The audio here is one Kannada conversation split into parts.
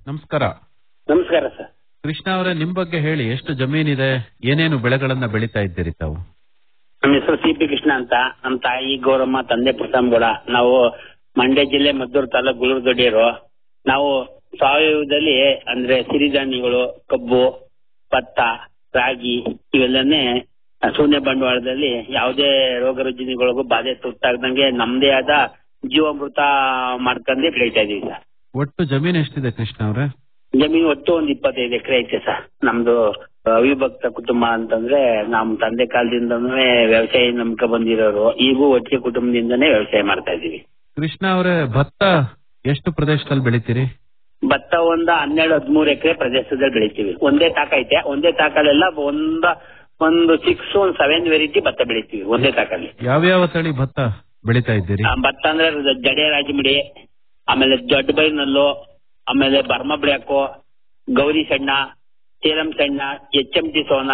ನಮಸ್ಕಾರ ನಮಸ್ಕಾರ ಸರ್ ಕೃಷ್ಣ ಅವರೇ ನಿಮ್ ಬಗ್ಗೆ ಹೇಳಿ ಎಷ್ಟು ಜಮೀನಿದೆ ಏನೇನು ಬೆಳೆಗಳನ್ನ ಬೆಳೀತಾ ಇದ್ದೀರಿ ತಾವು ನಮ್ಮ ಹೆಸರು ಸಿ ಪಿ ಕೃಷ್ಣ ಅಂತ ನಮ್ಮ ತಾಯಿ ಗೌರಮ್ಮ ತಂದೆ ಪ್ರತಾಮ್ಗೌಡ ನಾವು ಮಂಡ್ಯ ಜಿಲ್ಲೆ ಮದ್ದೂರು ತಾಲೂಕು ಗುಳೂರು ದೊಡ್ಡಿಯರು ನಾವು ಸಾವಯವದಲ್ಲಿ ಅಂದ್ರೆ ಸಿರಿಧಾನ್ಯಗಳು ಕಬ್ಬು ಭತ್ತ ರಾಗಿ ಇವೆಲ್ಲನೇ ಶೂನ್ಯ ಬಂಡವಾಳದಲ್ಲಿ ಯಾವುದೇ ರೋಗ ರುಜಿನಗಳಿಗೂ ಬಾಧೆ ತುತ್ತಾಗ್ದಂಗೆ ನಮ್ದೇ ಆದ ಜೀವಾಮೃತ ಮಾಡ್ಕೊಂಡೆ ಬೆಳೀತಾ ಇದೀವಿ ಸರ್ ಒಟ್ಟು ಜಮೀನು ಎಷ್ಟಿದೆ ಕೃಷ್ಣ ಅವರೇ ಜಮೀನು ಒಟ್ಟು ಒಂದು ಇಪ್ಪತ್ತೈದು ಎಕರೆ ಐತೆ ಸರ್ ನಮ್ದು ಅವಿಭಕ್ತ ಕುಟುಂಬ ಅಂತಂದ್ರೆ ನಮ್ಮ ತಂದೆ ಕಾಲದಿಂದನೂ ವ್ಯವಸಾಯ ನಂಬ್ಕ ಬಂದಿರೋರು ಈಗೂ ಒಟ್ಟಿಗೆ ಕುಟುಂಬದಿಂದನೇ ವ್ಯವಸಾಯ ಮಾಡ್ತಾ ಇದೀವಿ ಕೃಷ್ಣ ಅವರೇ ಭತ್ತ ಎಷ್ಟು ಪ್ರದೇಶದಲ್ಲಿ ಬೆಳಿತೀರಿ ಭತ್ತ ಒಂದ ಹನ್ನೆರಡು ಹದಿಮೂರು ಎಕರೆ ಪ್ರದೇಶದಲ್ಲಿ ಬೆಳಿತೀವಿ ಒಂದೇ ತಾಕ ಐತೆ ಒಂದೇ ತಾಕಲೆಲ್ಲ ಒಂದ ಒಂದು ಸಿಕ್ಸ್ ಒಂದ್ ಸೆವೆನ್ ವೆರೈಟಿ ಭತ್ತ ಬೆಳಿತೀವಿ ಒಂದೇ ತಾಕಲ್ಲಿ ಯಾವ್ಯಾವ ತಳಿ ಭತ್ತ ಬೆಳಿತಾ ಇದ್ದೀರಿ ಆ, ಭತ್ತ ಅಂದ್ರೆ ಜಡೆ ರಾಜಮಿಡಿ ಆಮೇಲೆ ದೊಡ್ಡ ಬೈನಲ್ಲು ಆಮೇಲೆ ಬರ್ಮ ಬ್ಲ್ಯಾಕು ಗೌರಿ ಸಣ್ಣ ಸೇರಂ ಸಣ್ಣ ಎಚ್ ಎಂ ಟಿ ಸೋನಾ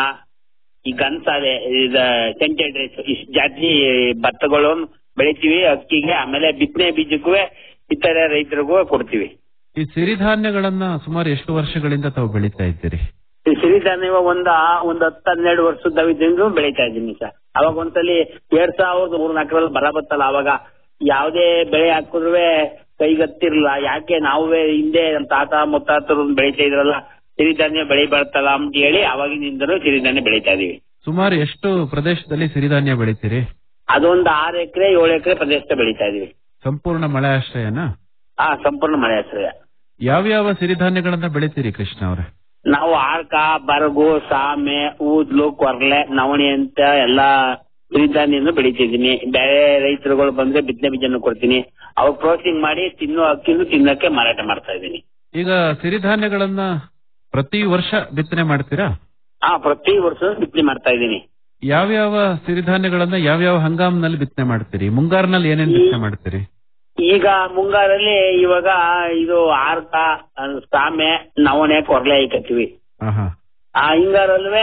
ಈ ಗನ್ಸಾಲೆ ಸೆಂಟೆಡ್ ರೈಸ್ ಇಷ್ಟು ಜಾತಿ ಭತ್ತಗಳು ಬೆಳಿತೀವಿ ಅಕ್ಕಿಗೆ ಆಮೇಲೆ ಬಿತ್ತನೆ ಬೀಜಕ್ಕೂ ಇತರೆ ರೈತರಿಗೂ ಕೊಡ್ತೀವಿ ಈ ಸಿರಿಧಾನ್ಯಗಳನ್ನ ಸುಮಾರು ಎಷ್ಟು ವರ್ಷಗಳಿಂದ ತಾವು ಬೆಳಿತಾ ಇದ್ದೀರಿ ಈ ಸಿರಿಧಾನ್ಯ ಒಂದ ಒಂದ್ ಹತ್ತು ಹನ್ನೆರಡು ವರ್ಷದ ಇದ್ದಿಂದ ಬೆಳಿತಾ ಇದ್ದೀನಿ ಸರ್ ಅವಾಗ ಒಂದ್ಸಲಿ ಎರಡ್ ಸಾವಿರದ ಮೂರ್ ನಾಲ್ಕರಲ್ಲಿ ಬರ ಬತ್ತಲ್ಲ ಅವಾಗ ಯಾವ್ದೇ ಬೆಳೆ ಹಾಕಿದ್ರು ಕೈಗತ್ತಿರ್ಲಿಲ್ಲ ಯಾಕೆ ನಾವೇ ಹಿಂದೆ ನಮ್ ತಾತ ಮುತ್ತಾತರು ಬೆಳಿತಾ ಇದ್ರಲ್ಲ ಸಿರಿಧಾನ್ಯ ಬೆಳೆ ಬರ್ತಲ್ಲ ಅಂತ ಹೇಳಿ ಅವಾಗಿನಿಂದನೂ ಸಿರಿಧಾನ್ಯ ಬೆಳಿತಾ ಇದೀವಿ ಸುಮಾರು ಎಷ್ಟು ಪ್ರದೇಶದಲ್ಲಿ ಸಿರಿಧಾನ್ಯ ಬೆಳಿತೀರಿ ಅದೊಂದು ಆರು ಎಕರೆ ಏಳು ಎಕರೆ ಪ್ರದೇಶ ಬೆಳಿತಾ ಇದೀವಿ ಸಂಪೂರ್ಣ ಮಳೆ ಆಶ್ರಯನ ಆ ಸಂಪೂರ್ಣ ಮಳೆ ಆಶ್ರಯ ಯಾವ್ಯಾವ ಸಿರಿಧಾನ್ಯಗಳನ್ನ ಬೆಳಿತೀರಿ ಕೃಷ್ಣ ಅವರೇ ನಾವು ಆರ್ಕ ಬರಗು ಸಾಮೆ ಊದ್ಲು ಕೊರ್ಲೆ ನವಣೆ ಅಂತ ಎಲ್ಲಾ ಸಿರಿಧಾನ್ಯನು ಬೆಳಿತಿದ್ದೀನಿ ಬೇರೆ ರೈತರುಗಳು ಬಂದ್ರೆ ಬಿತ್ತನೆ ಬೀಜನು ಕೊಡ್ತೀನಿ ಅವ್ರು ಪ್ರೋಸೆಸಿಂಗ್ ಮಾಡಿ ತಿನ್ನೋ ಅಕ್ಕಿನೂ ತಿನ್ನಕ್ಕೆ ಮಾರಾಟ ಮಾಡ್ತಾ ಇದ್ದೀನಿ ಈಗ ಸಿರಿಧಾನ್ಯಗಳನ್ನ ಪ್ರತಿ ವರ್ಷ ಬಿತ್ತನೆ ಮಾಡ್ತೀರಾ ಹಾ ಪ್ರತಿ ವರ್ಷ ಬಿತ್ತನೆ ಮಾಡ್ತಾ ಇದ್ದೀನಿ ಯಾವ್ಯಾವ ಸಿರಿಧಾನ್ಯಗಳನ್ನ ಯಾವ್ಯಾವ ಹಂಗಾಮ್ನಲ್ಲಿ ಬಿತ್ತನೆ ಮಾಡ್ತೀರಿ ಮುಂಗಾರಿನಲ್ಲಿ ಏನೇನ್ ಬಿತ್ತನೆ ಮಾಡ್ತೀರಿ ಈಗ ಮುಂಗಾರಲ್ಲಿ ಇವಾಗ ಇದು ಆರ್ಕ ಸಾಮೆ ನವಣೆ ಕೊರ್ಲೆ ಐಕತ್ತೀವಿ ಆಹಾ. ಆ ಹಿಂಗಾರಲ್ವೇ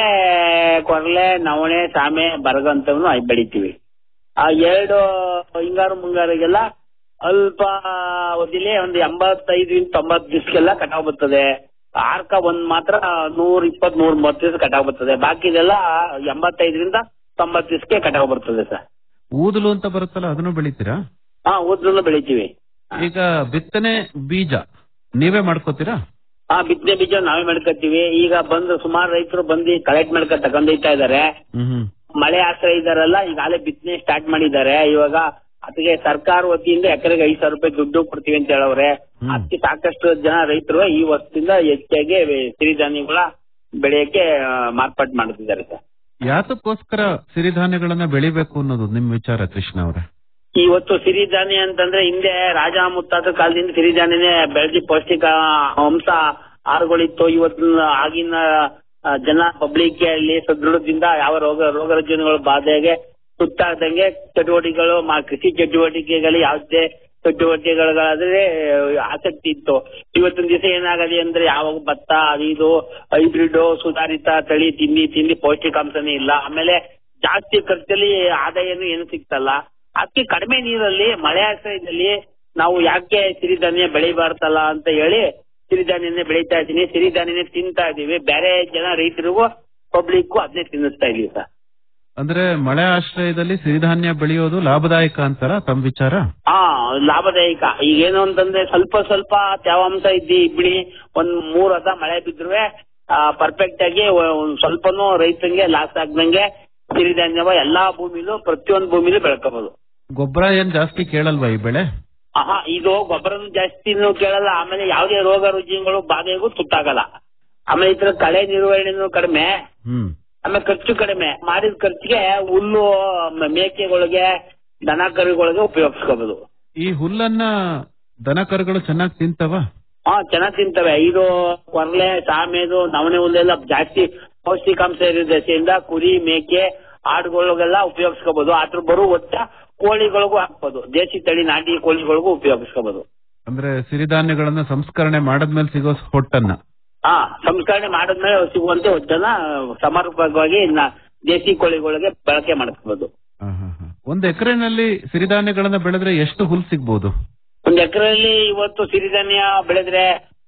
ಕೊರ್ಲೆ ನವಣೆ ಸಾಮೆ ಬರಗ ಅಂತವನು ಬೆಳಿತೀವಿ ಆ ಎರಡು ಹಿಂಗಾರು ಮುಂಗಾರಿಗೆಲ್ಲ ಅಲ್ಪ ಅವಧಿಲಿ ಒಂದು ಎಂಬತ್ತೈದರಿಂದ ತೊಂಬತ್ತು ದಿವಸಕ್ಕೆಲ್ಲ ಕಟಾವ್ ಬರ್ತದೆ ಆರ್ಕ ಒಂದ್ ಮಾತ್ರ ನೂರ್ ಇಪ್ಪತ್ ನೂರ್ ಮೂವತ್ತು ದಿವಸ ಕಟಾವ್ ಬರ್ತದೆ ಬಾಕಿದೆಲ್ಲ ಎಂಬತ್ತೈದರಿಂದ ತೊಂಬತ್ತು ದಿವಸಕ್ಕೆ ಕಟಾವ್ ಬರ್ತದೆ ಸರ್ ಊದಲು ಅಂತ ಬರುತ್ತಲ್ಲ ಅದನ್ನು ಬೆಳಿತೀರಾ ಹಾ ಉದ್ರನ್ನು ಬೆಳಿತೀವಿ ಈಗ ಬಿತ್ತನೆ ಬೀಜ ನೀವೇ ಮಾಡ್ಕೋತೀರಾ ಆ ಬಿತ್ತನೆ ಬೀಜ ನಾವೇ ಮಾಡ್ಕೊತೀವಿ ಈಗ ಬಂದು ಸುಮಾರು ರೈತರು ಬಂದು ಕಲೆಕ್ಟ್ ಮಾಡ್ಕೊ ತಗೊಂಡೊಯ್ತಾ ಇದಾರೆ ಹ್ಮ್ ಹ್ಮ್ ಮಳೆ ಆಶ್ರಯ ಇದಾರಲ್ಲ ಈಗಾಗಲೇ ಬಿತ್ತನೆ ಸ್ಟಾರ್ಟ್ ಮಾಡಿದ್ದಾರೆ ಇವಾಗ ಅದಕ್ಕೆ ಸರ್ಕಾರ ವತಿಯಿಂದ ಎಕರೆಗೆ ಐದು ಸಾವಿರ ರೂಪಾಯಿ ದುಡ್ಡು ಕೊಡ್ತೀವಿ ಅಂತ ಹೇಳವ್ರೆ ಹ್ಮ್. ಅದಕ್ಕೆ ಸಾಕಷ್ಟು ಜನ ರೈತರು ಈ ವರ್ಷದಿಂದ ಹೆಚ್ಚಾಗಿ ಸಿರಿಧಾನ್ಯಗಳ ಬೆಳೆಯಕ್ಕೆ ಆ, ಮಾರ್ಪಾಟ್ ಮಾಡುತ್ತಿದ್ದಾರೆ ಸರ್ ಯಾತಕ್ಕೋಸ್ಕರ ಸಿರಿಧಾನ್ಯಗಳನ್ನ ಬೆಳಿಬೇಕು ಅನ್ನೋದು ನಿಮ್ ವಿಚಾರ ಕೃಷ್ಣ ಅವರೇ ಇವತ್ತು ಸಿರಿಧಾನ್ಯ ಅಂತಂದ್ರೆ ಹಿಂದೆ ರಾಜ ಮುತ್ತಾತ ಕಾಲದಿಂದ ಸಿರಿಧಾನ್ಯನೇ ಬೆಳೆದಿ ಪೌಷ್ಟಿಕ ಅಂಶ ಆರುಗಳಿತ್ತು ಇವತ್ತು ಆಗಿನ ಆ, ಜನ ಪಬ್ಲಿಕ್ ಅಲ್ಲಿ ಸದೃಢದಿಂದ ಯಾವ ರೋಗ ರೋಗ ರುಜಿನಗಳ ಬಾಧೆಗೆ ತುತ್ತಾದಂಗೆ ಚಟುವಟಿಕೆಗಳು ಮಾ- ಕೃಷಿ ಚಟುವಟಿಕೆಗಳು ಯಾವುದೇ ಚಟುವಟಿಕೆಗಳಾದ್ರೆ ಆಸಕ್ತಿ ಇತ್ತು ಇವತ್ತಿನ ದಿವಸ ಏನಾಗಲಿ ಅಂದ್ರೆ ಯಾವಾಗ ಭತ್ತ ಅದು ಇದು ಹೈಬ್ರಿಡ್ ಸುಧಾರಿತ ತಳಿ ತಿಂಡಿ ತಿಂಡಿ ಪೌಷ್ಟಿಕಾಂಶನೇ ಇಲ್ಲ ಆಮೇಲೆ ಜಾಸ್ತಿ ಖರ್ಚಲ್ಲಿ ಆದಾಯನೂ ಏನು ಸಿಗ್ತಲ್ಲ ಅದಕ್ಕೆ ಕಡಿಮೆ ನೀರಲ್ಲಿ ಮಳೆ ಆಶ್ರಯದಲ್ಲಿ ನಾವು ಯಾಕೆ ಸಿರಿಧಾನ್ಯ ಬೆಳಿಬಾರ್ದಲ್ಲ ಅಂತ ಹೇಳಿ ಸಿರಿಧಾನ್ಯನೇ ಬೆಳೀತಾ ಇದ್ದೀನಿ ಸಿರಿಧಾನ್ಯನೇ ತಿಂತಾ ಇದೀವಿ ಬೇರೆ ಜನ ರೈತರಿಗೂ ಪಬ್ಲಿಕ್ ಅದನ್ನೇ ತಿನ್ನಿಸ್ತಾ ಇದೀವಿ ಸರ್ ಅಂದ್ರೆ ಮಳೆ ಆಶ್ರಯದಲ್ಲಿ ಸಿರಿಧಾನ್ಯ ಬೆಳೆಯೋದು ಲಾಭದಾಯಕ ಅಂತಾರ ತಮ್ಮ ವಿಚಾರ ಹಾ ಲಾಭದಾಯಕ ಈಗೇನು ಅಂತಂದ್ರೆ ಸ್ವಲ್ಪ ಸ್ವಲ್ಪ ತೇವಾಂಶ ಇದ್ದಿ ಬಿಡಿ ಒಂದ್ ಮೂರ್ ಹದ ಮಳೆ ಬಿದ್ರುವೆ ಪರ್ಫೆಕ್ಟ್ ಆಗಿ ಒ- ಒಂದ್ ಸ್ವಲ್ಪನೂ ರೈತಂಗೆ ಲಾಸ್ ಆಗ್ದಂಗೆ ಸಿರಿಧಾನ್ಯವ ಎಲ್ಲಾ ಭೂಮಿಲೂ ಪ್ರತಿಯೊಂದು ಭೂಮಿಲೂ ಬೆಳ್ಕೋಬಹುದು ಗೊಬ್ಬರ ಏನ್ ಜಾಸ್ತಿ ಕೇಳಲ್ವಾ ಈ ಬೆಳೆ ಆಹಾ ಇದು ಗೊಬ್ಬರನು ಜಾಸ್ತಿನೂ ಕೇಳಲ್ಲ ಆಮೇಲೆ ಯಾವುದೇ ರೋಗ ರುಜಿನಗಳು ಬಾಧೆಗೂ ತುತ್ತಾಗಲ್ಲ ಆಮೇಲೆ ಈ ತರ ಕಳೆ ನಿರ್ವಹಣೆನೂ ಕಡಿಮೆ ಹ್ಮ್ ಆಮೇಲೆ ಖರ್ಚು ಕಡಿಮೆ ಮಾಡಿದ ಖರ್ಚಿಗೆ ಹುಲ್ಲು ಮ- ಮೇಕೆಗಳಿಗೆ ದನ ಕರುಗಳಿಗೆ ಉಪಯೋಗಿಸ್ಕೋಬಹುದು ಈ ಹುಲ್ಲನ್ನ ದನ ಕರುಗಳು ಚೆನ್ನಾಗಿ ತಿಂತವ ಹಾ ಚೆನ್ನಾಗ್ ತಿಂತವೆ ಇದು ಕೊರ್ಲೆ ಸಾಮೆದು ನವಣೆ ಹುಲ್ಲೆಲ್ಲ ಜಾಸ್ತಿ ಪೌಷ್ಟಿಕಾಂಶ ಇರೋ ದೆಸೆಯಿಂದ ಕುರಿ ಮೇಕೆ ಆಡುಗಳಿಗೆಲ್ಲ ಉಪಯೋಗಿಸ್ಕೋಬಹುದು ಅದ್ರ ಬರೋ ಒಟ್ಟ ಕೋಳಿಗಳಿಗೂ ಹಾಕ್ಬೋದು ದೇಸಿ ತಳಿ ನಾಟಿ ಕೋಳಿಗಳಿಗೂ ಉಪಯೋಗಿಸ್ಕೋಬಹುದು ಅಂದ್ರೆ ಸಿರಿಧಾನ್ಯಗಳನ್ನ ಸಂಸ್ಕರಣೆ ಮಾಡದ್ಮೇಲೆ ಸಿಗೋ ಹೊಟ್ಟನ್ನ ಹಾ ಸಂಸ್ಕರಣೆ ಮಾಡಿದ್ಮೇಲೆ ಸಿಗುವಂತೆ ಒಟ್ಟನ್ನ ಸಮರ್ಪಕವಾಗಿ ನ- ದೇಸಿ ಕೋಳಿಗಳಿಗೆ ಬಳಕೆ ಮಾಡ್ಕೋಬಹುದು ಆಹಾಹಾ. ಒಂದ್ ಎಕರೆನಲ್ಲಿ ಸಿರಿಧಾನ್ಯಗಳನ್ನ ಬೆಳೆದ್ರೆ ಎಷ್ಟು ಹುಲ್ ಸಿಗ್ಬೋದು ಒಂದ್ ಎಕರೆಯಲ್ಲಿ ಇವತ್ತು ಸಿರಿಧಾನ್ಯ ಬೆಳೆದ್ರೆ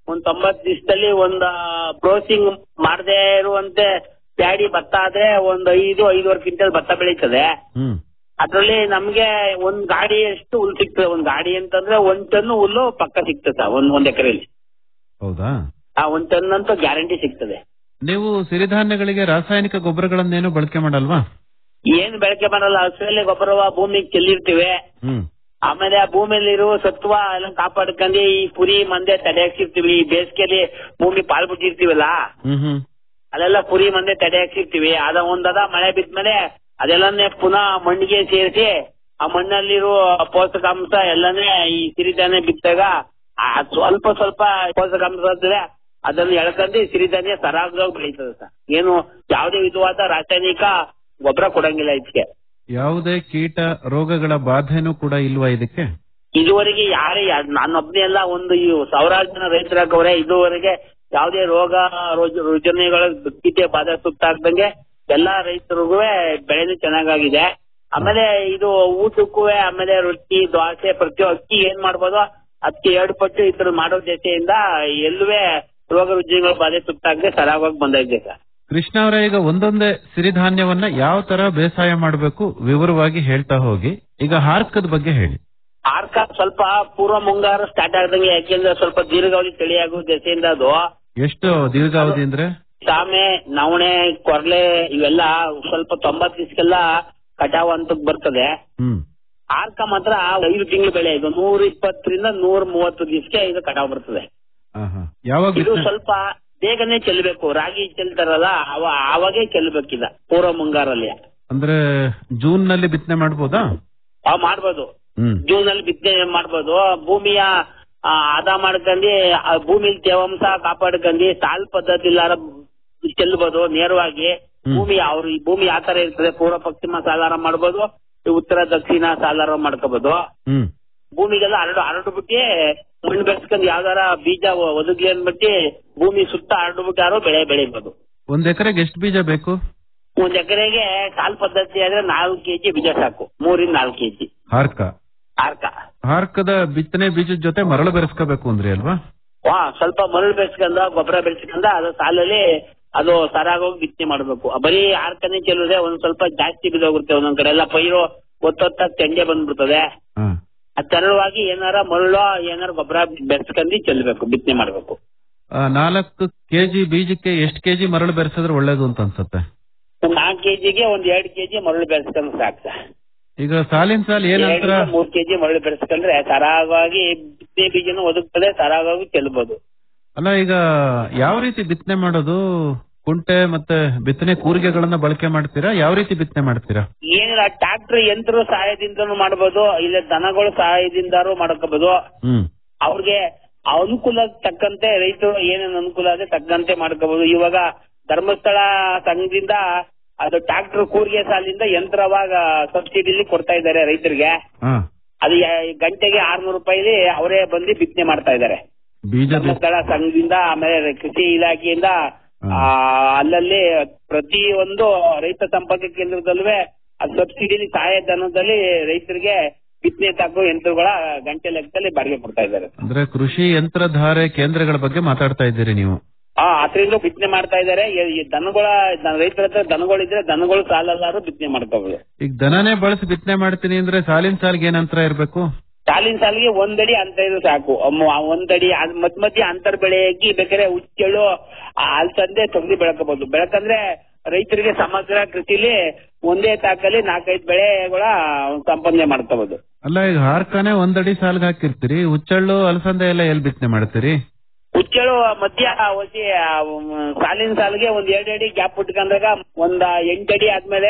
ಒಂದ್ ತೊಂಬತ್ ದಿವಸದಲ್ಲಿ ಒಂದ್ ಬ್ರೋಸಿಂಗ್ ಮಾಡದೇ ಇರುವಂತೆ ಪ್ಯಾಡಿ ಭತ್ತ ಆದ್ರೆ ಒಂದ್ ಐದು ಐದೂವರೆ ಕ್ವಿಂಟಲ್ ಭತ್ತ ಬೆಳೀತದೆ ಹ್ಮ್ ಅದ್ರಲ್ಲಿ ನಮ್ಗೆ ಒಂದ್ ಗಾಡಿ ಅಷ್ಟು ಹುಲ್ ಸಿಗ್ತದೆ ಒಂದ್ ಗಾಡಿ ಅಂತಂದ್ರೆ ಒಂದ್ ಟನ್ ಹುಲ್ಲು ಪಕ್ಕ ಸಿಗ್ತದೆ ಸರ್ ಒಂದ್ ಒಂದ್ ಎಕರೆಯಲ್ಲಿ ಹೌದಾ ಆ ಒಂದ್ ಟನ್ ಅಂತೂ ಗ್ಯಾರಂಟಿ ಸಿಗ್ತದೆ ನೀವು ಸಿರಿಧಾನ್ಯಗಳಿಗೆ ರಾಸಾಯನಿಕ ಗೊಬ್ಬರಗಳನ್ನೇನು ಬಳಕೆ ಮಾಡಲ್ವಾ ಏನ್ ಬೆಳಕೆ ಬರಲ್ಲ ಹಸುವಲ್ಲಿ ಗೊಬ್ಬರವ ಭೂಮಿಗೆ ಚೆಲ್ಲಿರ್ತೀವಿ ಹ್ಮ್ ಆಮೇಲೆ ಆ ಭೂಮಿಯಲ್ಲಿರೋ ಸತ್ವ ಎಲ್ಲ ಕಾಪಾಡ್ಕೊಂಡು ಈ ಕುರಿ ಮಂದೆ ತಡೆ ಹಾಕ್ಸಿರ್ತೀವಿ ಈ ಬೇಸಿಗೆಯಲ್ಲಿ ಭೂಮಿ ಪಾಲ್ ಬಿಟ್ಟಿರ್ತೀವಲ್ಲ ಹ್ಮ್ ಹ್ಮ್ ಅಲ್ಲೆಲ್ಲ ಕುರಿ ಮಂದೆ ತಡೆ ಹಾಕ್ಸಿರ್ತೀವಿ ಅದ ಒಂದದ ಮಳೆ ಬಿದ್ಮೇಲೆ ಅದೆಲ್ಲನೇ ಪುನಃ ಮಣ್ಣಿಗೆ ಸೇರಿಸಿ ಆ ಮಣ್ಣಲ್ಲಿರೋ ಪೋಷಕಾಂಶ ಎಲ್ಲನೇ ಈ ಸಿರಿಧಾನ್ಯ ಬಿತ್ತಾಗ ಆ ಸ್ವಲ್ಪ ಸ್ವಲ್ಪ ಪೋಷಕಾಂಶ ಇರ್ತದೆ ಅದನ್ನು ಎಳ್ಕೊಂಡು ಈ ಸಿರಿಧಾನ್ಯ ಸರಾಗವಾಗಿ ಬೆಳೀತದೆ ಸರ್ ಏನು ಯಾವುದೇ ವಿಧವಾದ ರಾಸಾಯನಿಕ ಗೊಬ್ಬರ ಕೊಡಂಗಿಲ್ಲ ಇದಕ್ಕೆ ಯಾವುದೇ ಕೀಟ ರೋಗಗಳ ಬಾಧೆನೂ ಕೂಡ ಇಲ್ವಾ ಇದಕ್ಕೆ ಇದುವರೆಗೆ ಯಾರೇ ನಾನೊಬ್ಬನೇ ಎಲ್ಲ ಒಂದು ಈ ಸಾವಿರಾರು ಜನ ರೈತರಾಗವ್ರೆ ಇದುವರೆಗೆ ಯಾವುದೇ ರೋಗ ರುಜು- ರುಜಿನಗಳ ಕೀಟೆ ಬಾಧೆ ಸುತ್ತಾಗ್ದಂಗೆ ಎಲ್ಲಾ ರೈತರಿಗೂ ಬೆಳೆನೂ ಚೆನ್ನಾಗಾಗಿದೆ ಆಮೇಲೆ ಇದು ಊಟಕ್ಕೂ ಆಮೇಲೆ ರೊಟ್ಟಿ ದೋಸೆ ಪ್ರತಿ ಅಕ್ಕಿ ಏನ್ ಮಾಡ್ಬೋದು ಅದಕ್ಕೆ ಎರಡು ಪಟ್ಟು ಇದ್ರ ಮಾಡೋ ಜೊತೆಯಿಂದ ಎಲ್ಲುವೇ ರೋಗ ರುಜಿನಗಳ ಬಾಧೆ ಸುತ್ತಾಗದೆ ಸರಾಗವಾಗಿ ಬಂದೈತೆ ಸರ್ ಕೃಷ್ಣ ಅವರೇ ಈಗ ಒಂದೊಂದೇ ಸಿರಿಧಾನ್ಯವನ್ನ ಯಾವ ತರ ಬೇಸಾಯ ಮಾಡಬೇಕು ವಿವರವಾಗಿ ಹೇಳ್ತಾ ಹೋಗಿ ಈಗ ಹಾರ್ಕದ ಬಗ್ಗೆ ಹೇಳಿ ಆರ್ಕ ಸ್ವಲ್ಪ ಪೂರ್ವ ಮುಂಗಾರು ಸ್ಟಾರ್ಟ್ ಆಗ್ದಂಗೆ ಯಾಕೆಂದ್ರೆ ಸ್ವಲ್ಪ ದೀರ್ಘಾವಧಿ ತಳಿಯಾಗೋ ದೆಸೆಯಿಂದ ಅದು ಎಷ್ಟು ದೀರ್ಘಾವಧಿ ಅಂದ್ರೆ ಸಾಮೆ ನವಣೆ ಕೊರ್ಲೆ ಇವೆಲ್ಲ ಸ್ವಲ್ಪ ತೊಂಬತ್ ದಿವ್ಸಕ್ಕೆಲ್ಲ ಕಟಾವ್ ಹಂತಕ್ ಬರ್ತದೆ ಹ್ಮ್ ಆರ್ಕ ಮಾತ್ರ ಐದು ತಿಂಗಳು ಬೆಳೆ ಇದು ನೂರ ಇಪ್ಪತ್ತರಿಂದ ನೂರ ಮೂವತ್ತು ದಿವ್ಸಕ್ಕೆ ಇದು ಕಟಾವ್ ಬರ್ತದೆ ಆಹಾ. ಯಾವಾಗ ಇದು ಬಿತ್ತನೆ- ಸ್ವಲ್ಪ ಬೇಗನೆ ಚೆಲ್ಬೇಕು ರಾಗಿ ಚೆಲ್ತಾರಲ್ಲ ಅವ ಆವಾಗೇ ಚೆಲ್ಬೇಕಿದ ಪೂರ್ವ ಮುಂಗಾರಲ್ಲಿ ಅಂದ್ರೆ ಜೂನ್ ನಲ್ಲಿ ಬಿತ್ತನೆ ಮಾಡ್ಬೋದಾ ಆ ಮಾಡ್ಬೋದು ಹ್ಮ್ ಜೂನ್ ಅಲ್ಲಿ ಬಿತ್ತನೆ ಮಾಡ್ಬೋದು ಭೂಮಿಯ ಆ, ಹದ ಮಾಡ್ಕೊಂಡು ಆ ಭೂಮಿಲಿ ತೇವಾಂಶ ಕಾಪಾಡ್ಕೊಂಡು ಸಾಲ್ ಪದ್ಧತಿ ಇಲ್ಲಾರ ಚೆಲ್ಬೋದು ನೇರವಾಗಿ ಹ್ಮ್. ಭೂಮಿ ಅವ್ರು ಈ ಭೂಮಿ ಯಾವ ತರ ಇರ್ತದೆ ಪೂರ್ವ ಪಶ್ಚಿಮ ಸಾಲಾರ ಮಾಡ್ಬೋದು ಈ ಉತ್ತರ ದಕ್ಷಿಣ ಸಾಲಾರ ಮಾಡ್ಕೋಬಹುದು ಹ್ಮ್ ಭೂಮಿಗೆಲ್ಲ ಹರಡು ಹರಡು ಬಿಟ್ಟು ಮಣ್ಣು ಬೆಳೆಸ್ಕೊಂಡು ಯಾವ್ದಾರ ಬೀಜ ಒದಗ್ಲಿ ಅಂದ್ಬಿಟ್ಟು ಭೂಮಿ ಸುತ್ತ ಹರಡು ಬಿಟ್ಟಾರು ಬೆಳೆ ಬೆಳಿಬೋದು ಒಂದ್ ಎಕರೆಗೆ ಎಷ್ಟು ಬೀಜ ಬೇಕು ಒಂದ್ ಎಕರೆಗೆ ಸಾಲ್ ಪದ್ಧತಿ ಆದ್ರೆ ನಾಲ್ಕು ಕೆಜಿ ಬೀಜ ಸಾಕು ಮೂರಿಂದ ನಾಲ್ಕು ಕೆಜಿ ಹಾರ್ಕ ಆರ್ಕ ಹಾರ್ಕದ ಬಿತ್ತನೆ ಬೀಜದ ಜೊತೆ ಮರಳು ಬೆರೆಸ್ಕೋಬೇಕು ಅಂದ್ರಿ ಅಲ್ವಾ ವಾ ಸ್ವಲ್ಪ ಮರಳು ಬೆಳೆಸ್ಕೊಂಡ ಗೊಬ್ಬರ ಬೆಳೆಸ್ಕೊಂಡ ಅದು ಸಾಲಲ್ಲಿ ಅದು ಸರಾಗೋಗಿ ಬಿತ್ತನೆ ಮಾಡ್ಬೇಕು ಬರೀ ಆರ್ಕನೆ ಚೆಲ್ಲುದೆ ಒಂದ್ ಸ್ವಲ್ಪ ಜಾಸ್ತಿ ಬಿದ್ದೋಗುತ್ತೆ ಒಂದೊಂದ್ ಕಡೆ ಎಲ್ಲ ಪೈರು ಒತ್ತೊತ್ತಾಗ ತೆಂಡೆ ಬಂದ್ಬಿಡ್ತದೆ ಹಾ ಅದ್ ಸರಳವಾಗಿ ಏನಾರ ಮರಳು ಏನಾರ ಗೊಬ್ಬರ ಬೆರೆಸ್ಕೊಂಡು ಚೆಲ್ಲಬೇಕು ಬಿತ್ತನೆ ಮಾಡ್ಬೇಕು ಆ, ನಾಲ್ಕು ಕೆಜಿ ಬೀಜಕ್ಕೆ ಎಷ್ಟು ಕೆಜಿ ಮರಳು ಬೆರೆಸಿದ್ರೆ ಒಳ್ಳೇದು ಅಂತ ಅನ್ಸುತ್ತೆ ಒಂದ್ ನಾಲ್ಕು ಕೆಜಿಗೆ ಒಂದ್ ಎರಡ್ ಕೆಜಿ ಮರಳು ಬೆರೆಸ್ಕೊಂಡ್ ಸಾಕು ಸರ್ ಈಗ ಸಾಲಿನ ಸಾಲ್ ಏನಂತರ ಎರಡರಿಂದ ಮೂರ್ ಕೆಜಿ ಮರಳು ಬೆರೆಸ್ಕೊಂಡ್ರೆ ಸರಾಗವಾಗಿ ಬಿತ್ತನೆ ಬೀಜನು ಒದಗ್ತದೆ ಸರಾಗವಾಗಿ ಚೆಲ್ಬಹುದು ಅಲ್ಲ ಈಗ ಯಾವ ರೀತಿ ಬಿತ್ತನೆ ಮಾಡೋದು ಕುಂಟೆ ಮತ್ತೆ ಬಿತ್ತನೆ ಕೂರಿಗೆಗಳನ್ನ ಬಳಕೆ ಮಾಡ್ತೀರಾ ಯಾವ ರೀತಿ ಬಿತ್ತನೆ ಮಾಡ್ತೀರಾ ಏನಿಲ್ಲ ಟ್ರಾಕ್ಟರ್ ಯಂತ್ರ ಸಹಾಯದಿಂದನೂ ಮಾಡ್ಬೋದು ಇಲ್ಲ ದನಗಳ ಸಹಾಯದಿಂದಾರು ಮಾಡ್ಕೋಬಹುದು ಹ್ಮ್ ಅವ್ರಿಗೆ ಅನುಕೂಲ ತಕ್ಕಂತೆ ರೈತರು ಏನೇನು ಅನುಕೂಲ ಇದೆ ತಕ್ಕಂತೆ ಮಾಡ್ಕೋಬಹುದು ಇವಾಗ ಧರ್ಮಸ್ಥಳ ಸಂಘದಿಂದ ಅದು ಟ್ರಾಕ್ಟರ್ ಕೂರಿಗೆ ಸಾಲಿಂದ ಯಂತ್ರವಾಗ ಸಬ್ಸಿಡಿಲಿ ಕೊಡ್ತಾ ಇದ್ದಾರೆ ರೈತರಿಗೆ ಹಾ ಅದು ಯ- ಗಂಟೆಗೆ ಆರ್ನೂರು ರೂಪಾಯಿ ಅವರೇ ಬಂದು ಬಿತ್ತನೆ ಮಾಡ್ತಾ ಇದ್ದಾರೆ ಬೀಜದ ಧರ್ಮಸ್ಥಳ ಸಂಘದಿಂದ ಆಮೇಲೆ ಕೃಷಿ ಇಲಾಖೆಯಿಂದ ಆ, ಅಲ್ಲಲ್ಲಿ ಪ್ರತಿ ಒಂದು ರೈತ ಸಂಪರ್ಕ ಕೇಂದ್ರದಲ್ಲೂ ಸಬ್ಸಿಡಿ ಸಹಾಯಧನದಲ್ಲಿ ರೈತರಿಗೆ ಬಿತ್ತನೆ ತಾಕೋ ಯಂತ್ರಗಳ ಗಂಟೆ ಲೆಕ್ಕದಲ್ಲಿ ಬಾಡಿಗೆ ಕೊಡ್ತಾ ಇದ್ದಾರೆ ಅಂದ್ರೆ ಕೃಷಿ ಯಂತ್ರಧಾರೆ ಕೇಂದ್ರಗಳ ಬಗ್ಗೆ ಮಾತಾಡ್ತಾ ಇದ್ದೀರಿ ನೀವು ಆ ಅದರಿಂದ ಬಿತ್ತನೆ ಮಾಡ್ತಾ ಇದ್ದಾರೆ ಈ- ಈ ದನಗಳ ದ- ರೈತರ ಹತ್ರ ದನಗಳಿದ್ರೆ ದನಗಳು ಸಾಲಲ್ಲಾರು ಬಿತ್ತನೆ ಮಾಡ್ಕೋಬಹುದು ಈಗ ದನನೇ ಬಳಸಿ ಬಿತ್ತನೆ ಮಾಡ್ತೀನಿ ಅಂದ್ರೆ ಸಾಲಿನ ಸಾಲ್ಗೆ ಏನ್ ಅಂತರ ಇರ್ಬೇಕು ಸಾಲಿನ ಸಾಲಿಗೆ ಒಂದಡಿ ಅಂತ ಇದ್ರು ಸಾಕು ಅಮ್ಮ- ಆ ಒಂದಡಿ ಅದ್ ಮಧ್ಯ ಮಧ್ಯೆ ಅಂತರ್ ಬೆಳೆಯಾಗಿ ಬೇಕಾದ್ರೆ ಉಚ್ಚೆಳು ಅಲ್ಸಂದೆ ತೊಗರಿ ಬೆಳಕಬಹುದು ಬೆಳಕಂದ್ರೆ ರೈತರಿಗೆ ಸಮಗ್ರ ಕೃಷಿಲಿ ಒಂದೇ ತಾಕಲ್ಲಿ ನಾಲ್ಕೈದು ಬೆಳೆಗಳ ಸಂಪಾದನೆ ಮಾಡ್ಕೋಬಹುದು ಅಲ್ಲ ಈಗ ಹಾರ್ಕಾನೆ ಒಂದಡಿ ಸಾಲ್ಗೆ ಹಾಕಿರ್ತೀರಿ ಹುಚ್ಚಳ್ಳು ಅಲಸಂದೆ ಎಲ್ಲ ಎಲ್ಲಿ ಬಿತ್ತನೆ ಮಾಡ್ತೀರಿ ಉಚ್ಚೆಳು ಮಧ್ಯ ಹೋಗಿ ಆ, ಮ್, ಸಾಲಿನ ಸಾಲಿಗೆ ಒಂದ್ ಎರಡು ಅಡಿ ಗ್ಯಾಪ್ ಇಟ್ಕೊಂಡಾಗ ಒಂದ್ ಎಂಟಡಿ ಆದ್ಮೇಲೆ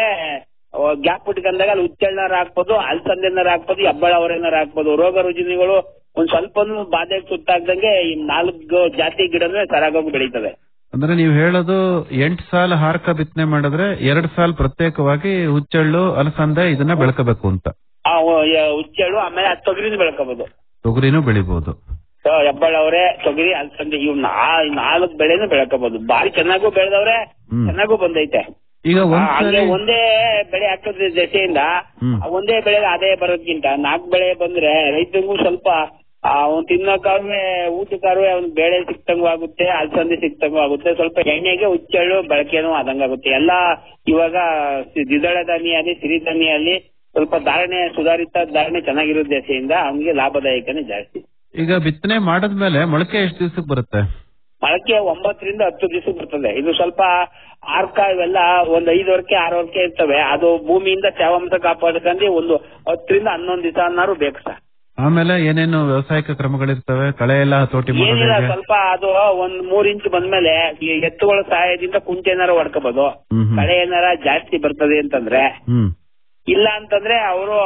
ಗ್ಯಾಪ್ ಇಟ್ಕೊಂಡಾಗ ಅಲ್ಲಿ ಉಚ್ಚೆಳ್ನಾರ ಹಾಕ್ಬೋದು ಅಲ್ಸಂದೆನಾರ ಹಾಕ್ಬೋದು ಹೆಬ್ಬಳ ಅವರೇನಾರ ಹಾಕ್ಬೋದು ರೋಗ ರುಜಿನಿಗಳು ಒಂದ್ ಸ್ವಲ್ಪನೂ ಬಾಧೆ ಸುತ್ತಾಗ್ದಂಗೆ ಈ ನಾಲ್ಕು ಜಾತಿ ಗಿಡನೇ ಸರಾಗೋಗಿ ಬೆಳೀತದೆ ಅಂದ್ರೆ ನೀವು ಹೇಳೋದು ಎಂಟ್ ಸಾಲ್ ಹಾರ್ಕ ಬಿತ್ತನೆ ಮಾಡಿದ್ರೆ ಎರಡ್ ಸಾಲ್ ಪ್ರತ್ಯೇಕವಾಗಿ ಹುಚ್ಚಳ್ಳು ಅಲಸಂದೆ ಇದನ್ನ ಬೆಳ್ಕೋಬೇಕು ಅಂತ ಆ ಒ- ಯ- ಉಚ್ಚೆಳು ಆಮೇಲೆ ಅದ್ ತೊಗರಿನ ಬೆಳ್ಕೋಬಹುದು ತೊಗರಿನೂ ಬೆಳಿಬಹುದು ಹೆಬ್ಬಳ ಅವರೇ ತೊಗರಿ ಅಲ್ಸಂದೆ ಇವ್ ನಾಲ್ಕು ಬೆಳೆನೂ ಬೆಳ್ಕೋಬಹುದು ಬಾರಿ ಚೆನ್ನಾಗೂ ಬೆಳೆದವ್ರೆ ಹ್ಮ್. ಚೆನ್ನಾಗೂ ಬಂದೈತೆ ಈಗ ಆ, ಒಂದ್ ಹಂಗೆ ಸಾರಿ ಒಂದೇ ಬೆಳೆ ಹಾಕೋದ್ರ ದೆಸೆಯಿಂದ ಹ್ಮ್. ಆ ಒಂದೇ ಬೆಳೆಗೆ ಆದಾಯ ಬರೋದ್ಕಿಂತ ನಾಲ್ಕು ಬೆಳೆ ಬಂದ್ರೆ ರೈತರಿಗೂ ಸ್ವಲ್ಪ ಅವ್ನು ತಿನ್ನೋಕಾರುವೆ ಊಟಕ್ಕಾರುವೆ ಅವ್ನ್ ಬೇಳೆ ಸಿಕ್ತಂಗೂ ಆಗುತ್ತೆ ಅಲಸಂದಿ ಸಿಕ್ತಂಗೂ ಆಗುತ್ತೆ ಸ್ವಲ್ಪ ಎಣ್ಣೆಗೆ ಹುಚ್ಚೆಳ್ಳು ಬಳಕೆನೂ ಆದಂಗಾಗುತ್ತೆ ಎಲ್ಲ ಇವಾಗ ಸಿ- ದ್ವಿದಳ ಧಾನ್ಯಲ್ಲಿ ಸಿರಿಧಾನ್ಯಲ್ಲಿ ಸ್ವಲ್ಪ ಧಾರಣೆ ಸುಧಾರಿತ ಧಾರಣೆ ಚೆನ್ನಾಗಿರೋ ದೆಸೆಯಿಂದ ಅವನಿಗೆ ಲಾಭದಾಯಕನೇ ಜಾಸ್ತಿ ಈಗ ಬಿತ್ತನೆ ಮಾಡದ್ಮೇಲೆ ಮೊಳಕೆ ಎಷ್ಟು ದಿವಸಕ್ಕೆ ಬರುತ್ತೆ ಮೊಳಕೆ ಒಂಬತ್ತರಿಂದ ಹತ್ತು ದಿವಸ ಬರ್ತದೆ ಇದು ಸ್ವಲ್ಪ ಆರ್ಕ ಇವೆಲ್ಲ ಒಂದ್ ಐದವರೆಗೆ ಆರವರೆಗೆ ಇರ್ತವೆ ಅದು ಭೂಮಿಯಿಂದ ತೇವಾಂಶ ಕಾಪಾಡ್ಕೊಂಡು ಒಂದು ಹತ್ತರಿಂದ ಹನ್ನೊಂದು ದಿವಸ ಅನ್ನಾರು ಬೇಕು ಸರ್ ಆಮೇಲೆ ಏನೇನು ವ್ಯವಸಾಯಿಕ ಕ್ರಮಗಳಿರ್ತವೆ ಕಳೆ ಎಲ್ಲ ಹತೋಟಿ ಏನಿಲ್ಲ ಮಾಡೋದು ಸ್ವಲ್ಪ ಅದು ಒಂದ್ ಮೂರ್ ಇಂಚ್ ಬಂದ್ಮೇಲೆ ಈ ಎತ್ತುಗಳ ಸಹಾಯದಿಂದ ಕುಂಟೆ ಏನಾರ ಹೊಡ್ಕೋಬಹುದು ಹ್ಮ್ ಹ್ಮ್. ಕಳೆ ಏನಾರ ಜಾಸ್ತಿ ಬರ್ತದೆ ಅಂತಂದ್ರೆ ಹ್ಮ್ ಇಲ್ಲ ಅಂತಂದ್ರೆ ಅವರು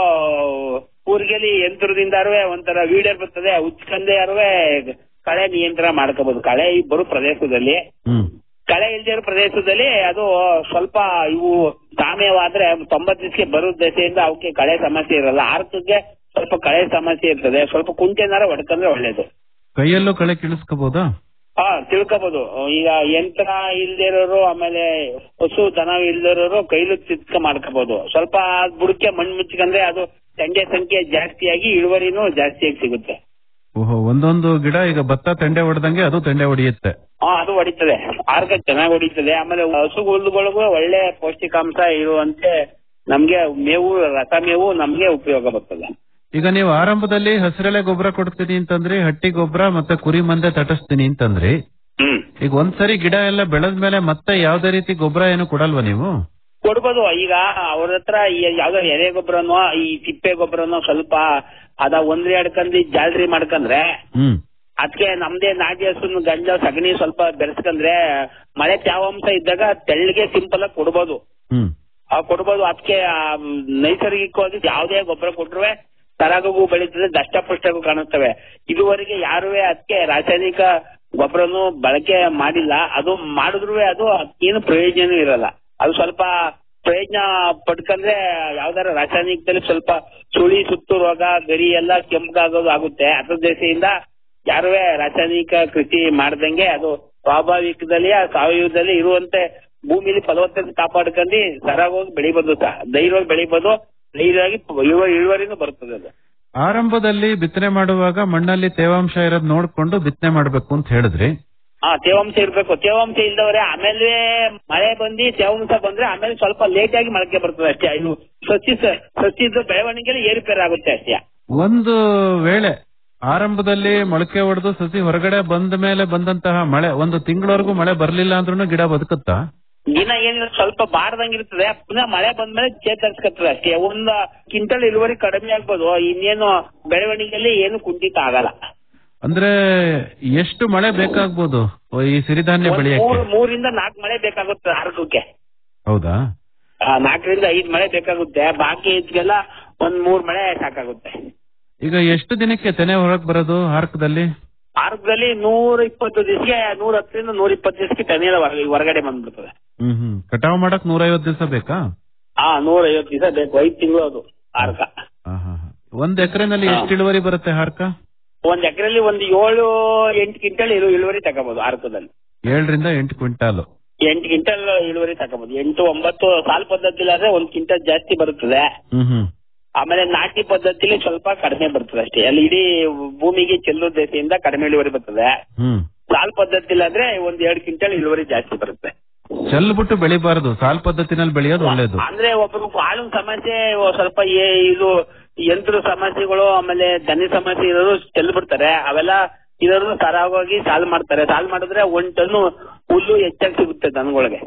ಊರ್ಗೆಲಿ ಯಂತ್ರದಿಂದಾರು ಒಂಥರ ವೀಡರ್ ಬರ್ತದೆ ಉಚ್ಕಂದೆ ಯಾರುವೆ ಕಳೆ ನಿಯಂತ್ರಣ ಮಾಡ್ಕೋಬಹುದು ಕಳೆ ಈ ಬರೋ ಪ್ರದೇಶದಲ್ಲಿ ಹ್ಮ್ ಕಳೆ ಇಲ್ದೇ ಇರೋ ಪ್ರದೇಶದಲ್ಲಿ ಅದು ಸ್ವಲ್ಪ ಇವು ಸಾಮ್ಯವಾದ್ರೆ ತೊಂಬತ್ತು ದಿವಸಕ್ಕೆ ಬರೋ ದೆಸೆಯಿಂದ ಅವಕ್ಕೆ ಕಳೆ ಸಮಸ್ಯೆ ಇರಲ್ಲ ಆರ್ಕಕ್ಕೆ ಸ್ವಲ್ಪ ಕಳೆ ಸಮಸ್ಯೆ ಇರ್ತದೆ ಸ್ವಲ್ಪ ಕುಂಟೆನಾರ ಹೊಡ್ಕೊಂಡ್ರೆ ಒಳ್ಳೇದು ಕೈಯಲ್ಲೂ ಕಳೆ ಕೀಳಿಸ್ಕೋಬಹುದಾ ಹಾ ತಿಳ್ಕೊಬಹುದು ಈಗ ಯಂತ್ರ ಇಲ್ದೇ ಇರೋರು ಆಮೇಲೆ ಹಸು ದನ ಇಲ್ದೇ ಇರೋರು ಕೈಲು ಚಿತ್ಕ ಮಾಡ್ಕೋಬಹುದು ಸ್ವಲ್ಪ ಅದ್ ಬುಡಕ್ಕೆ ಮಣ್ಣು ಮುಚ್ಕೊಂಡ್ರೆ ಅದು ತಂಡೆ ಸಂಖ್ಯೆ ಜಾಸ್ತಿಯಾಗಿ ಇಳುವರಿನೂ ಜಾಸ್ತಿಯಾಗಿ ಸಿಗುತ್ತೆ ಓಹೋ ಒಂದೊಂದು ಗಿಡ ಈಗ ಭತ್ತ ತೆಂಡೆ ಹೊಡೆದಂಗೆ ಅದು ತೆಂಡೆ ಹೊಡೆಯುತ್ತೆ ಹಾ ಅದು ಹೊಡಿತದೆ ಆರ್ಗ ಚೆನ್ನಾಗಿ ಹೊಡಿತದೆ ಆಮೇಲೆ ಹಸು ಹುಲ್ಲುಗಳಿಗೂ ಒಳ್ಳೆ ಪೌಷ್ಟಿಕಾಂಶ ಇರುವಂತೆ ನಮ್ಗೆ ಮೇವು ರಸ ಮೇವು ನಮ್ಗೆ ಉಪಯೋಗ ಬರ್ತದೆ ಈಗ ನೀವು ಆರಂಭದಲ್ಲಿ ಹಸಿರೆಲೆ ಗೊಬ್ಬರ ಕೊಡ್ತೀನಿ ಅಂತಂದ್ರಿ ಹಟ್ಟಿ ಗೊಬ್ಬರ ಮತ್ತೆ ಕುರಿ ಮಂದೆ ತಟಸ್ತೀನಿ ಅಂತಂದ್ರಿ ಹ್ಮ್ ಈಗ ಒಂದ್ಸರಿ ಗಿಡ ಎಲ್ಲ ಬೆಳೆದ್ಮೇಲೆ ಮತ್ತೆ ಯಾವ್ದೇ ರೀತಿ ಗೊಬ್ಬರ ಏನು ಕೊಡಲ್ವಾ ನೀವು ಕೊಡ್ಬೋದು ಈಗ ಅವ್ರ ಹತ್ರ ಈ- ಯಾವ್ದೋ ಎರೆ ಗೊಬ್ಬರನೋ ಈ ತಿಪ್ಪೆ ಗೊಬ್ಬರನೋ ಸ್ವಲ್ಪ ಅದ ಒಂದ್ರಿ ಹಿಡ್ಕೊಂಡ್ ಜಾಲ್ರಿ ಮಾಡ್ಕಂದ್ರೆ ಹ್ಮ್ ಅದಕ್ಕೆ ನಮ್ದೇ ನಾಟಿ ಹಸುನ ಗಂಜ ಸಗಣಿ ಸ್ವಲ್ಪ ಬೆರೆಸ್ಕಂದ್ರೆ ಮಳೆ ತೇವಾಂಶ ಇದ್ದಾಗ ತೆಳ್ಳಗೆ ಸಿಂಪಲ್ ಆಗಿ ಕೊಡ್ಬೋದು ಹ್ಮ್ ಆ ಕೊಡ್ಬೋದು ಅದಕ್ಕೆ ನೈಸರ್ಗಿಕವಾಗಿ ಯಾವುದೇ ಗೊಬ್ಬರ ಕೊಟ್ರುವೆ ತರಾಗು ಬೆಳೀತದೆ ದಷ್ಟಪುಷ್ಟಗೂ ಕಾಣಿಸ್ತವೆ ಇದುವರೆಗೆ ಯಾರುವೆ ಅದಕ್ಕೆ ರಾಸಾಯನಿಕ ಗೊಬ್ಬರನು ಬಳಕೆ ಮಾಡಿಲ್ಲ ಅದು ಮಾಡಿದ್ರು ಅದು ಏನು ಪ್ರಯೋಜನ ಇರಲ್ಲ ಅದು ಸ್ವಲ್ಪ ಪ್ರಯೋಜನ ಪಡ್ಕಂದ್ರೆ ಯಾವ್ದಾರ ರಾಸಾಯನಿಕದಲ್ಲಿ ಸ್ವಲ್ಪ ಸುಳಿ ಸುತ್ತು ರೋಗ ಗರಿ ಎಲ್ಲ ಕೆಂಪಗಾಗೋದು ಆಗುತ್ತೆ ಅದ್ರ ದೆಸೆಯಿಂದ ಯಾರುವೆ ರಾಸಾಯನಿಕ ಕೃಷಿ ಮಾಡ್ದಂಗೆ ಅದು ಸ್ವಾಭಾವಿಕದಲ್ಲಿ ಆ ಸಾವಯವದಲ್ಲಿ ಇರುವಂತೆ ಭೂಮಿಲಿ ಫಲವತ್ತತೆ ಕಾಪಾಡ್ಕೊಂಡು ಸರಾಗೋಗಿ ಬೆಳಿಬೋದು ಸಹ ಧೈರ್ಯವಾಗಿ ಬೆಳಿಬೋದು ಧೈರ್ಯವಾಗಿ ಇಳುವರಿ ಇಳುವರಿನೂ ಬರ್ತದೆ ಅದು ಆರಂಭದಲ್ಲಿ ಬಿತ್ತನೆ ಮಾಡುವಾಗ ಮಣ್ಣಲ್ಲಿ ತೇವಾಂಶ ಇರೋದ್ ನೋಡ್ಕೊಂಡು ಬಿತ್ತನೆ ಮಾಡ್ಬೇಕು ಅಂತ ಹೇಳಿದ್ರಿ ಹಾ ತೇವಾಂಶ ಇರ್ಬೇಕು ತೇವಾಂಶ ಇಲ್ದವ್ರೆ ಆಮೇಲೆ ಮಳೆ ಬಂದು ತೇವಾಂಶ ಬಂದ್ರೆ ಆಮೇಲೆ ಸ್ವಲ್ಪ ಲೇಟ್ ಆಗಿ ಮೊಳಕೆ ಬರ್ತದೆ ಅಷ್ಟೇ ಇದು ಸಸಿ ಸಸಿದ ಬೆಳವಣಿಗೆಯಲ್ಲಿ ಏರುಪೇರು ಆಗುತ್ತೆ ಅಷ್ಟೇ ಒಂದು ವೇಳೆ ಆರಂಭದಲ್ಲಿ ಮೊಳಕೆ ಹೊಡೆದು ಸಸಿ ಹೊರಗಡೆ ಬಂದ ಮೇಲೆ ಬಂದಂತಹ ಮಳೆ ಒಂದು ತಿಂಗಳವರೆಗೂ ಮಳೆ ಬರ್ಲಿಲ್ಲ ಅಂದ್ರೂ ಗಿಡ ಬದುಕುತ್ತಾ ದಿನ ಏನಿಲ್ಲ ಸ್ವಲ್ಪ ಬಾರ್ದಂಗಿರ್ತದೆ ಪುನಃ ಮಳೆ ಬಂದ್ಮೇಲೆ ಚೇತರಿಸ್ಕತ್ತದ ಅಷ್ಟೇ ಒಂದ್ ಕ್ವಿಂಟಲ್ ಇಳುವರಿ ಕಡಿಮೆ ಆಗ್ಬೋದು ಇನ್ನೇನು ಬೆಳವಣಿಗೆಯಲ್ಲಿ ಏನು ಕುಂಠಿತ ಆಗಲ್ಲ ಅಂದ್ರೆ ಎಷ್ಟು ಮಳೆ ಬೇಕಾಗ್ಬೋದು ಈ ಸಿರಿಧಾನ್ಯ ಒಂದ್ ಬೆಳೆಯಕ್ಕೆ ಮೂರ್ ಮೂರಿಂದ ನಾಲ್ಕು ಮಳೆ ಬೇಕಾಗುತ್ತೆ ಆರೋಗ್ಯಕ್ಕೆ ಹೌದಾ ಆ, ನಾಲ್ಕರಿಂದ ಐದ್ ಮಳೆ ಬೇಕಾಗುತ್ತೆ ಬಾಕಿ ಇದ್ಗೆಲ್ಲ ಒಂದ್ ಮೂರ್ ಮಳೆ ಸಾಕಾಗುತ್ತೆ ಈಗ ಎಷ್ಟು ದಿನಕ್ಕೆ ತೆನೆ ಹೊರಗ್ ಬರೋದು ಹಾರ್ಕದಲ್ಲಿ ಆರೋಗ್ಯದಲ್ಲಿ ನೂರ ಇಪ್ಪತ್ತು ದಿವಸಕ್ಕೆ ನೂರ ಹತ್ತರಿಂದ ನೂರ ಇಪ್ಪತ್ತು ದಿವಸಕ್ಕೆ ತನಿಯಲ್ಲ ಹೊರಗಡೆ ಬಂದ್ಬಿಡ್ತದೆ ಹ್ಮ್ ಹ್ಮ್ ಕಟಾವ್ ಮಾಡಕ್ ನೂರೈವತ್ ದಿವಸ ಬೇಕಾ ಹಾ ನೂರ ಐವತ್ತು ದಿವಸ ಬೇಕು ಐದ್ ತಿಂಗಳು ಅದು ಆರ್ಕ ಆ, ಹಾ, ಹಾ. ಒಂದ್ ಎಕರೆನಲ್ಲಿ ಹಾ. ಎಷ್ಟು ಇಳುವರಿ ಬರುತ್ತೆ ಹಾರ್ಕ ಒಂದ್ ಎಕರೆಲಿ ಒಂದು ಏಳು ಎಂಟು ಕ್ವಿಂಟಲ್ ಇಳು ಇಳುವರಿ ತಗೋಬಹುದು ಆರ್ಕದಲ್ಲಿ ಏಳರಿಂದ ಎಂಟು ಕ್ವಿಂಟಾಲು ಎಂಟು ಕ್ವಿಂಟಲ್ ಇಳುವರಿ ತಗೋಬಹುದು ಎಂಟು ಒಂಬತ್ತು ಸಾಲ್ ಪದ್ಧತಿಲಿ ಆದ್ರೆ ಒಂದ್ ಕ್ವಿಂಟಲ್ ಜಾಸ್ತಿ ಬರುತ್ತದೆ ಹ್ಮ್ ಹ್ಮ್ ಆಮೇಲೆ ನಾಟಿ ಪದ್ಧತಿಲಿ ಸ್ವಲ್ಪ ಕಡಿಮೆ ಬರ್ತದೆ ಅಷ್ಟೇ ಅಲ್ಲಿ ಇಡೀ ಭೂಮಿಗೆ ಚೆಲ್ಲೋ ದೆಸೆಯಿಂದ ಕಡಿಮೆ ಇಳುವರಿ ಬರ್ತದೆ ಹ್ಮ್ ಸಾಲ್ ಪದ್ಧತಿಲಿ ಆದ್ರೆ ಒಂದ್ ಎರಡು ಕ್ವಿಂಟಲ್ ಇಳುವರಿ ಜಾಸ್ತಿ ಬರುತ್ತೆ ಚೆಲ್ಬಿಟ್ಟು ಬೆಳಿಬಾರದು ಸಾಲ್ ಪದ್ಧತಿನಲ್ಲಿ ಬೆಳೆಯೋದು ಒಳ್ಳೇದು ಅಂದ್ರೆ ಒಬ್ರು ಕಾಳು ಸಮಸ್ಯೆ ಒ- ಸ್ವಲ್ಪ ಏ- ಇದು ಯಂತ್ರ ಸಮಸ್ಯೆಗಳು ಆಮೇಲೆ ದನಿ ಸಮಸ್ಯೆ ಇರೋರು ಚೆಲ್ ಬಿಡ್ತಾರೆ ಅವೆಲ್ಲ ಇರೋರು ಸರಾಗವಾಗಿ ಸಾಲ್ ಮಾಡ್ತಾರೆ ಸಾಲ್ ಮಾಡಿದ್ರೆ ಒಂದ್ ಟನ್ ಹುಲ್ಲು ಹೆಚ್ಚಾಗಿ ಸಿಗುತ್ತೆ ದನಗಳಿಗೆ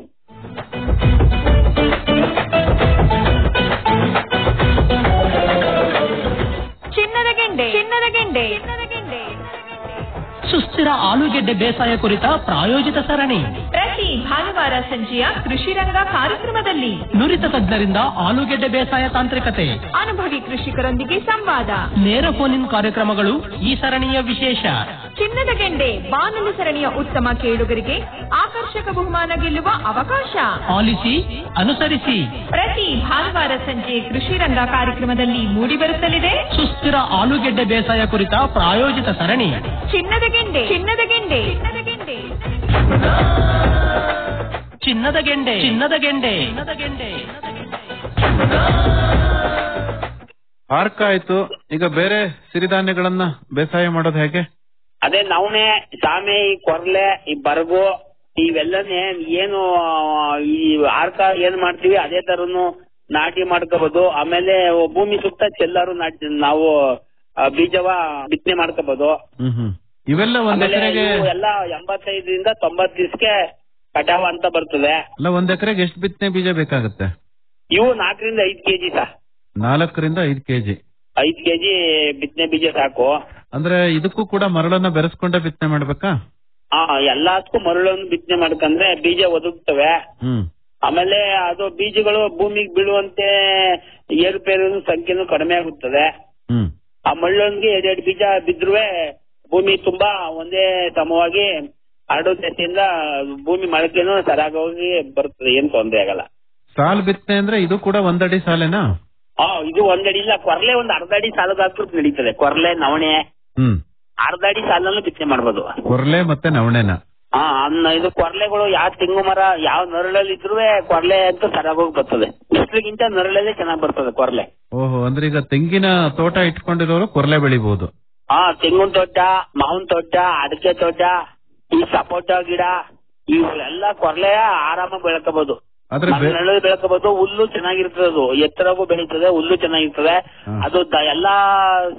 ಚಿನ್ನದ ಗೆಂಡೆ ಚಿನ್ನದ ಗೆಂಡೆ ಚಿನ್ನದ ಗೆಂಡೆ ಸುಸ್ಥಿರ ಆಲೂಗೆಡ್ಡೆ ಬೇಸಾಯ ಕುರಿತ ಪ್ರಾಯೋಜಿತ ಸರಣಿ ಪ್ರತಿ ಭಾನುವಾರ ಸಂಜೆಯ ಕೃಷಿ ರಂಗ ಕಾರ್ಯಕ್ರಮದಲ್ಲಿ ನುರಿತ ತಜ್ಞರಿಂದ ಆಲೂಗೆಡ್ಡೆ ಬೇಸಾಯ ತಾಂತ್ರಿಕತೆ ಅನುಭವಿ ಕೃಷಿಕರೊಂದಿಗೆ ಸಂವಾದ ನೇರ ಫೋನ್ ಇನ್ ಕಾರ್ಯಕ್ರಮಗಳು ಈ ಸರಣಿಯ ವಿಶೇಷ ಚಿನ್ನದ ಗೆಂಡೆ ಬಾನುಲಿ ಸರಣಿಯ ಉತ್ತಮ ಕೇಳುಗರಿಗೆ ಆಕರ್ಷಕ ಬಹುಮಾನ ಗೆಲ್ಲುವ ಅವಕಾಶ ಆಲಿಸಿ ಅನುಸರಿಸಿ ಪ್ರತಿ ಭಾನುವಾರ ಸಂಜೆ ಕೃಷಿ ರಂಗ ಕಾರ್ಯಕ್ರಮದಲ್ಲಿ ಮೂಡಿಬರುತ್ತಲಿದೆ ಸುಸ್ಥಿರ ಆಲೂಗೆಡ್ಡೆ ಬೇಸಾಯ ಕುರಿತ ಪ್ರಾಯೋಜಿತ ಸರಣಿ ಚಿನ್ನದ ಗೆಂಡೆ ಚಿನ್ನದ ಗೆಂಡೆ ಚಿನ್ನದ ಗೆಂಡೆ ಚಿನ್ನದ ಗೆಂಡೆ ಚಿನ್ನದ ಗೆಂಡೆ ಚಿನ್ನದ ಗೆಂಡೆ ಹಾರ್ಕ ಆಯ್ತು ಈಗ ಬೇರೆ ಸಿರಿಧಾನ್ಯಗಳನ್ನ ಬೇಸಾಯ ಮಾಡೋದು ಹೇಗೆ ಅದೇ ನವಣೆ ಸಾಮೆ ಈ ಕೊರ್ಲೆ ಈ ಬರಗು ಇವೆಲ್ಲನೇ ಏನು ಆ, ಈ ಆರ್ಕ ಏನ್ ಮಾಡ್ತೀವಿ ಅದೇ ತರನು ನಾಟಿ ಮಾಡ್ಕೋಬಹುದು ಆಮೇಲೆ ಭೂಮಿ ಸುತ್ತ ಚೆಲ್ಲರು ನಾಟಿ ನಾವು ಆ, ಬೀಜವ ಬಿತ್ತನೆ ಮಾಡ್ಕೋಬಹುದು ಹ್ಮ್ ಹ್ಮ್ ಇವೆಲ್ಲ ಒಂದ್ ಆಮೇಲೆ ಎಕರೆಗೆ ಇವು ಎಲ್ಲ ಎಂಬತ್ತೈದರಿಂದ ತೊಂಬತ್ ದಿವಸಕ್ಕೆ ಕಟಾವ್ ಅಂತ ಬರ್ತದೆ ಅಲ್ಲ ಒಂದ್ ಎಕರೆಗೆ ಎಷ್ಟು ಬಿತ್ತನೆ ಬೀಜ ಬೇಕಾಗುತ್ತೆ ಇವು ನಾಲ್ಕರಿಂದ ಐದ್ ಕೆಜಿ ಸಾ ನಾಲ್ಕರಿಂದ ಐದು ಕೆಜಿ ಐದ್ ಕೆಜಿ ಬಿತ್ತನೆ ಬೀಜ ಸಾಕು ಅಂದ್ರೆ ಇದಕ್ಕೂ ಕೂಡ ಮರಳನ್ನ ಬೆರೆಸ್ಕೊಂಡೇ ಬಿತ್ತನೆ ಮಾಡ್ಬೇಕಾ ಆ ಎಲ್ಲದಕ್ಕೂ ಮರಳನ್ನು ಬಿತ್ತನೆ ಮಾಡ್ಕಂದ್ರೆ ಬೀಜ ಒದಗ್ತವೆ ಹ್ಮ್ ಆಮೇಲೆ ಅದು ಬೀಜಗಳು ಭೂಮಿಗೆ ಬೀಳುವಂತೆ ಏರುಪೇರು ಸಂಖ್ಯೆನೂ ಕಡಿಮೆ ಆಗುತ್ತದೆ ಹ್ಮ್ ಆ ಮಳ್ಳೊಂದಿಗೆ ಎರಡೆರಡು ಬೀಜ ಬಿದ್ರುವೆ ಭೂಮಿ ತುಂಬಾ ಒಂದೇ ಸಮವಾಗಿ ಹರಡೋ ದೆಸೆಯಿಂದ ಭೂಮಿ ಮೊಳಕೆನೂ ಸರಾಗವಾಗಿ ಬರ್ತದೆ ಏನ್ ತೊಂದ್ರೆ ಆಗಲ್ಲ ಸಾಲ್ ಬಿತ್ತನೆ ಅಂದ್ರೆ ಇದು ಕೂಡ ಒಂದಡಿ ಸಾಲೇನಾ ಆ ಇದು ಒಂದಡಿ ಇಲ್ಲ ಕೊರ್ಲೆ ಒಂದ್ ಅರ್ಧ ಅಡಿ ಸಾಲದಾದ್ರೂ ನಡೀತದೆ ಕೊರ್ಲೆ ನವಣೆ ಹ್ಮ್ ಅರ್ಧ ಅಡಿ ಸಾಲಲ್ಲೂ ಬಿತ್ತನೆ ಮಾಡ್ಬೋದು ಕೊರ್ಲೆ ಮತ್ತೆ ನವಣೆನ ಹಾ ಅನ್ನ ಇದು ಕೊರ್ಲೆಗಳು ಯಾವ ತೆಂಗು ಮರ ಯಾವ ನರಳಲ್ಲಿ ಇದ್ರೂ ಕೊರ್ಲೆ ಅಂತ ಸರಾಗೋಗಿ ಬರ್ತದೆ ಬಿಸಿಲಿಗಿಂತ ನರಳಲ್ಲೇ ಚೆನ್ನಾಗಿ ಬರ್ತದೆ ಕೊರ್ಲೆ ಓಹೋ ಅಂದ್ರೆ ಈಗ ತೆಂಗಿನ ತೋಟ ಇಟ್ಕೊಂಡಿರೋರು ಕೊರ್ಲೆ ಬೆಳಿಬಹುದು ಹಾ ತೆಂಗಿನ ತೋಟ ಮಾವಿನ ತೋಟ ಅಡಿಕೆ ತೋಟ ಈ ಸಪೋಟ ಗಿಡ ಇವೆಲ್ಲ ಕೊರ್ಲೆ ಆರಾಮಾಗಿ ಬೆಳ್ಕೋಬಹುದು ಆದ್ರೆ ಬೆ- ನೆರಳು ಬೆಳ್ಕೋಬಹುದು ಹುಲ್ಲು ಚೆನ್ನಾಗಿರ್ತದೆ ಅದು ಎತ್ತರಗೂ ಬೆಳೀತದೆ ಹುಲ್ಲು ಚೆನ್ನಾಗಿರ್ತದೆ ಹಾ. ಅದು ದ- ಎಲ್ಲಾ